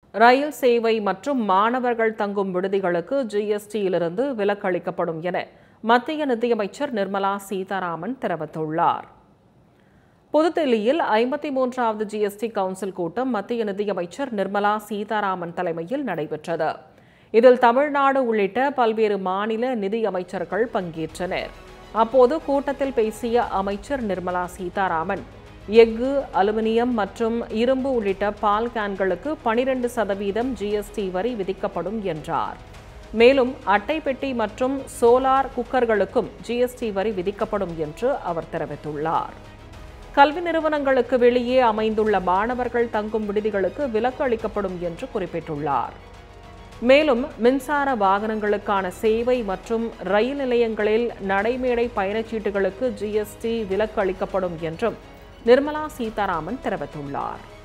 ரயில் சேவை மற்றும் மாணவர்கள் தங்கும் விடுதிகளுக்கு ஜிஎஸ்டியிலிருந்து விலக்கு அளிக்கப்படும் என மத்திய நிதியமைச்சர் நிர்மலா சீதாராமன் தெரிவித்துள்ளார் புதுதில்லியில் ஐம்பத்தி மூன்றாவது ஜிஎஸ்டி கவுன்சில் கூட்டம் மத்திய நிதியமைச்சர் நிர்மலா சீதாராமன் தலைமையில் நடைபெற்றது இதில் தமிழ்நாடு உள்ளிட்ட பல்வேறு மாநில நிதி அமைச்சர்கள் பங்கேற்றனர் அப்போது கூட்டத்தில் பேசிய அமைச்சர் நிர்மலா சீதாராமன் எஃகு அலுமினியம் மற்றும் இரும்பு உள்ளிட்ட பால் கேன்களுக்கு பனிரெண்டு சதவீதம் ஜிஎஸ்டி வரி விதிக்கப்படும் என்றார் மேலும் அட்டை பெட்டி மற்றும் சோலார் குக்கர்களுக்கும் ஜிஎஸ்டி வரி விதிக்கப்படும் என்று அவர் தெரிவித்துள்ளார் கல்வி நிறுவனங்களுக்கு வெளியே அமைந்துள்ள மாணவர்கள் தங்கும் விடுதிகளுக்கு விலக்கு அளிக்கப்படும் என்று குறிப்பிட்டுள்ளார் மேலும் மின்சார வாகனங்களுக்கான சேவை மற்றும் ரயில் நிலையங்களில் நடைமேடை பயணச்சீட்டுகளுக்கு ஜிஎஸ்டி விலக்கு அளிக்கப்படும் என்றும் நிர்மலா சீதாராமன் தெரிவித்துள்ளார்